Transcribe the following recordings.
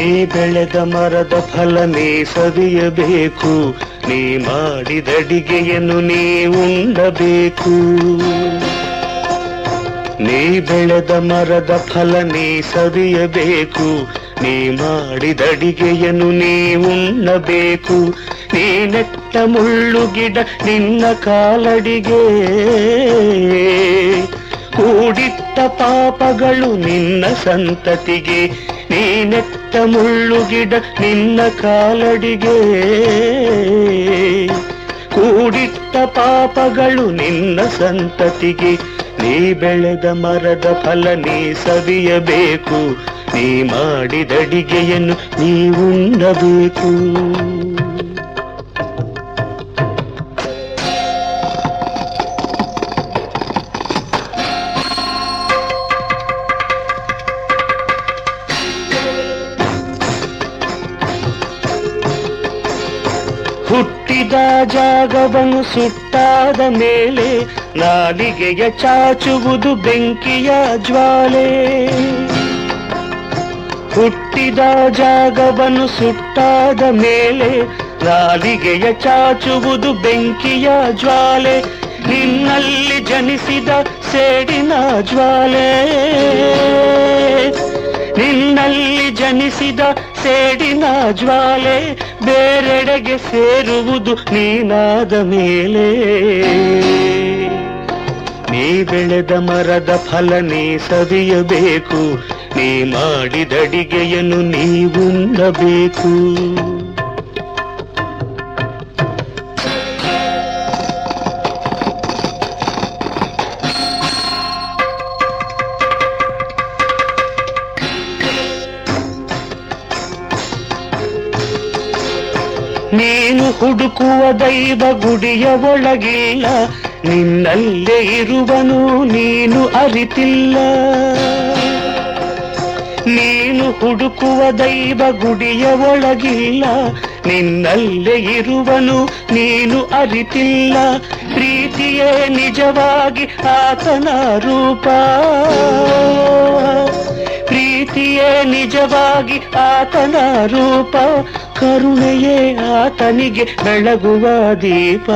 ನೀ ಬೆಳೆದ ಮರದ ಫಲ ನೀ ಸವಿಯಬೇಕು ನೀ ಮಾಡಿದಡಿಗೆಯನ್ನು ನೀ ಉಂಡಬೇಕು ನೀ ಬೆಳೆದ ಮರದ ಫಲ ನೀ ಸವಿಯಬೇಕು ನೀ ಮಾಡಿದಡಿಗೆಯನ್ನು ನೀ ಉಣ್ಣಬೇಕು ನೀ ನೆಟ್ಟ ಮುಳ್ಳು ಗಿಡ ನಿನ್ನ ಕಾಲಡಿಗೆ ಕೂಡಿಟ್ಟ ಪಾಪಗಳು ನಿನ್ನ ಸಂತತಿಗೆ ನೀ ನೆಟ್ಟ ಮುಳ್ಳು ಗಿಡ ನಿನ್ನ ಕಾಲಡಿಗೆ ಕೂಡಿಟ್ಟ ಪಾಪಗಳು ನಿನ್ನ ಸಂತತಿಗೆ ನೀ ಬೆಳೆದ ಮರದ ಫಲ ನೀ ಸವಿಯಬೇಕು ನೀ ಮಾಡಿದಡಿಗೆಯನ್ನು ನೀ ಉಣ್ಣಬೇಕು ಹುಟ್ಟಿದ ಜಾಗವನ್ನು ಸುಟ್ಟಾದ ಮೇಲೆ ನಾಲಿಗೆಯ ಚಾಚುವುದು ಬೆಂಕಿಯ ಜ್ವಾಲೆ ಹುಟ್ಟಿದ ಜಾಗವನ್ನು ಸುಟ್ಟಾದ ಮೇಲೆ ನಾಲಿಗೆಯ ಚಾಚುವುದು ಬೆಂಕಿಯ ಜ್ವಾಲೆ ನಿನ್ನಲ್ಲಿ ಜನಿಸಿದ ಸೇಡಿನ ಜ್ವಾಲೆ ನಿನ್ನಲ್ಲಿ ಜನಿಸಿದ ಸೇಡಿನ ಜ್ವಾಲೆ ಬೇರೆಡೆಗೆ ಸೇರುವುದು ನೀನಾದ ಮೇಲೆ ನೀ ಬೆಳೆದ ಮರದ ಫಲ ನೀ ಸವಿಯಬೇಕು ನೀ ಮಾಡಿದಡಿಗೆಯನ್ನು ನೀ ಉಣ್ಣಬೇಕು ನೀನು ಹುಡುಕುವ ದೈವ ಗುಡಿಯ ಒಳಗಿಲ್ಲ ನಿನ್ನಲ್ಲೇ ಇರುವನು ನೀನು ಅರಿತಿಲ್ಲ ನೀನು ಹುಡುಕುವ ದೈವ ಗುಡಿಯ ಒಳಗಿಲ್ಲ ನಿನ್ನಲ್ಲೇ ಇರುವನು ನೀನು ಅರಿತಿಲ್ಲ ಪ್ರೀತಿಯೇ ನಿಜವಾಗಿ ಆತನ ರೂಪ ಪ್ರೀತಿಯೇ ನಿಜವಾಗಿ ಆತನ ರೂಪ ಕರುಣೆಯೇ ಆತನಿಗೆ ಬೆಳಗುವ ದೀಪ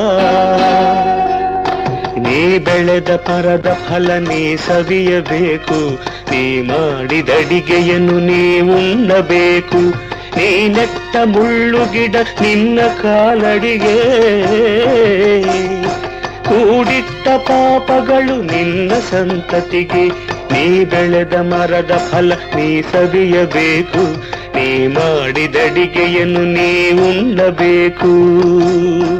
ನೀ ಬೆಳೆದ ಪರದ ಫಲ ನೀ ಸವಿಯಬೇಕು ನೀ ಮಾಡಿದಡಿಗೆಯನ್ನು ನೀ ಉಣ್ಣಬೇಕು ನೀ ನೆಟ್ಟ ಮುಳ್ಳು ಗಿಡ ನಿನ್ನ ಕಾಲಡಿಗೆ ಕೂಡಿಟ್ಟ ಪಾಪಗಳು ನಿನ್ನ ಸಂತತಿಗೆ ನೀ ಬೆಳೆದ ಮರದ ಫಲ ನೀ ಸವಿಯಬೇಕು ನೀ ಮಾಡಿದಡಿಗೆಯನ್ನು ನೀ ಉಣ್ಣಬೇಕು